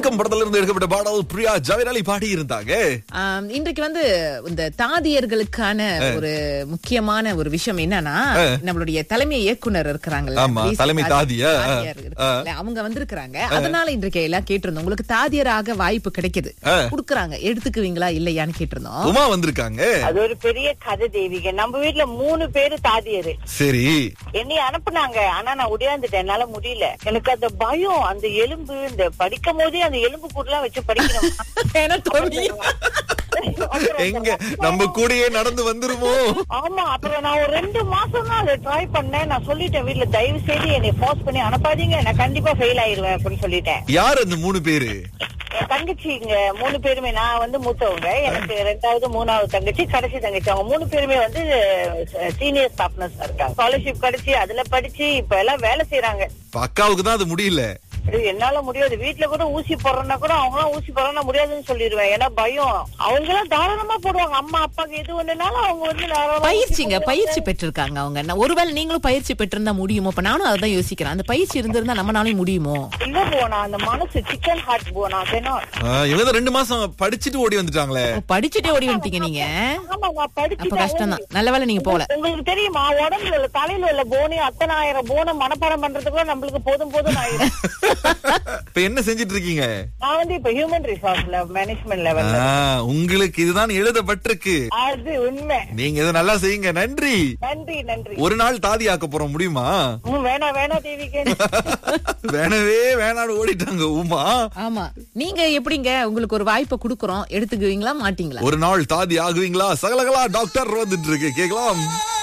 சிங்கம் படத்துல இருந்து எடுக்கப்பட்ட பாடல் பிரியா ஜவஹர் அலி பாடி இருந்தாங்க ஆம், இன்றைக்கு வந்து இந்த தாதியர்களுக்கான ஒரு முக்கியமான ஒரு விஷயம் என்னன்னா நம்மளுடைய தலைமை இயக்குனர் இருக்கிறாங்கல்ல ஆமா, தேசிய தலைமை தாதி- தாதியா? தாதியர் இருக்காங்கல்ல, அவங்க வந்திருக்கிறாங்க அதனால இன்றைக்கு எல்லாம் கேட்டிருந்தோம் உங்களுக்கு தாதியராக வாய்ப்பு கிடைக்குது குடுக்கறாங்க எடுத்துக்குவீங்களா இல்லையான்னு கேட்டிருந்தோம் உமா வந்திருக்காங்க அது ஒரு பெரிய கதை தேவிக நம்ம வீட்ல மூணு பேரு தாதியரு சரி என்னைய அனுப்புனாங்க ஆனா நான் உடையாந்துட்டேன் என்னால முடியல எனக்கு அந்த பயம் அந்த எலும்பு இந்த படிக்கும் போதே அந்த எலும்பு கூடலாம் வச்சு படிக்கணும் ஏன்னா தோழி, எங்க நம்ம கூடயே நடந்து வந்துருமோ ஆமா அப்புறம் நான் ஒரு ரெண்டு மாசம் தான் அதை ட்ரை பண்ணேன் நான் சொல்லிட்டேன் வீட்ல தயவு செய்து என்னை ஃபோர்ஸ் பண்ணி அனுப்பாதீங்க நான் கண்டிப்பா ஃபெயில் ஆயிருவேன் அப்படின்னு சொல்லிட்டேன் யார் அந்த மூணு பேரு என் தங்கச்சி இங்க மூணு பேருமே நான் வந்து மூத்தவங்க எனக்கு ரெண்டாவது மூணாவது தங்கச்சி கடைசி தங்கச்சி அவங்க மூணு பேருமே வந்து சீனியர் ஸ்டாஃப்னஸ் இருக்காங்க ஸ்காலர்ஷிப் கிடைச்சி அதுல படிச்சு இப்ப எல்லாம் வேலை செய்யறாங்க இப்ப அக்காவுக்கு தான் அது முடியல இது என்னால முடியாது வீட்ல கூட ஊசி போடுறேன்னா கூட அவங்க எல்லாம் ஊசி போடுறா முடியாதுன்னு சொல்லிடுவேன் ஏன்னா பயம் அவங்க எல்லாம் தாராளமா போடுவாங்க அம்மா அப்பாக்கு எது ஒண்ணுனாலும் அவங்க வந்து தாராளமா ஊசி பயிற்சிங்க போடுவாங்க. பயிற்சி பெற்றிருக்காங்க அவங்க நான் ஒருவேளை நீங்களும் பயிற்சி பெற்றிருந்தா முடியுமோ இப்ப நானும் அதான் யோசிக்கிறேன் அந்த பயிற்சி இருந்திருந்தா நம்மளாலையும் முடியுமோ இல்ல போனா அந்த மனசு சிக்கன் ஹார்ட் போனா அதனா ஆ, இவங்க தான் ரெண்டு மாசம் படிச்சுட்டு ஓடி வந்துட்டாங்களே ஓ, படிச்சுட்டே ஓடி வந்துட்டீங்க நீங்க ஆமா நான் அப்ப படிச்சுட்டேன் கஷ்டம் தான் நல்ல வேளை நீங்க போல உங்களுக்கு தெரியுமா உடம்புல உள்ள தலையில உள்ள போனி அத்தனை ஆயிரம் போனை மனப்பாடம் பண்றதுக்குள்ள நம்மளுக்கு போதும் போதும் ஆயிரும் இப்ப என்ன செஞ்சிட்டு இருக்கீங்க நான் வந்து இப்ப ஹியூமன் ரிசோர்ஸ்ல மேனேஜ்மெண்ட் லெவல் ஆ, உங்களுக்கு இதுதான் எழுதப்பட்டிருக்கு அது உண்மை நீங்க இதை நல்லா செய்யுங்க நன்றி நன்றி நன்றி ஒரு நாள் தாதி ஆக்க போறோம் முடியுமா ம், வேணாம் வேணாம் தேவிக்கு வேணவே வேணான்னு ஓடிட்டாங்க உமா ஆமா நீங்க எப்படிங்க உங்களுக்கு ஒரு வாய்ப்பை குடுக்குறோம் எடுத்துக்குவீங்களா மாட்டீங்களா ஒரு நாள் தாதி ஆகுவீங்களா சகலகலா டாக்டர் வந்துட்டு இருக்கு கேக்கலாம்